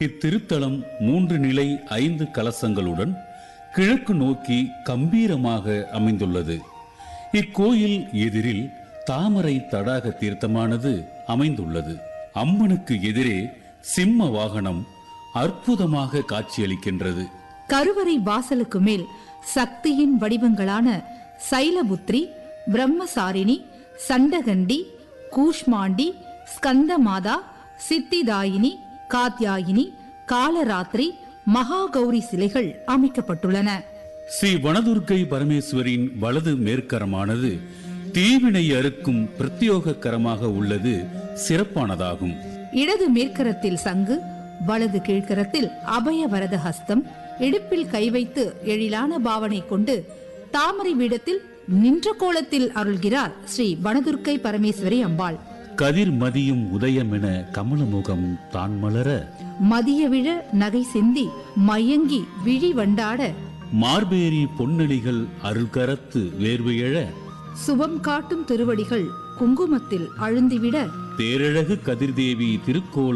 இத்திருத்தலம் மூன்று நிலை ஐந்து கலசங்களுடன் கிழக்கு நோக்கி கம்பீரமாக அமைந்துள்ளது இக்கோயில் எதிரில் தாமரை தடாக தீர்த்தமானது அமைந்துள்ளது அம்மனுக்கு எதிரே சிம்ம வாகனம் அற்புதமாக காட்சியளிக்கின்றது கருவறை வாசலுக்கு மேல் சக்தியின் வடிவங்களான சைலபுத்ரி பிரம்மசாரிணி சண்டகண்டி கூஷ்மாண்டி ஸ்கந்தமாதா சித்திதாயினி காத்யாயினி காலராத்திரி மகாகௌரி சிலைகள் அமைக்கப்பட்டுள்ளன ஸ்ரீ வனதுர்க்கை பரமேஸ்வரின் வலது மேற்கரமானது தீவினை அறுக்கும் பிரத்யோக கரமாக உள்ளது சிறப்பானதாகும் இடது மேற்கரத்தில் சங்கு வலது கீழ்கரத்தில் அபய வரத ஹஸ்தம் இடுப்பில் கை வைத்து எழிலான பாவனை கொண்டு தாமரை வீடத்தில் நின்ற கோலத்தில் அருள்கிறார் ஸ்ரீ வனதுர்க்கை பரமேஸ்வரி அம்பாள் கதிர் மதியும் உதயமென கமலமுகம் தான் மலர மதிய விழ நகை செந்தி மயங்கி விழி வண்டாட மார்பேரி பொன்னணிகள் அருள்கரத்து வேர்வையழ சுபம் காட்டும் திருவடிகள் குங்குமத்தில் அழுந்திவிட தேரழகு கதிர்தேவி திருக்கோல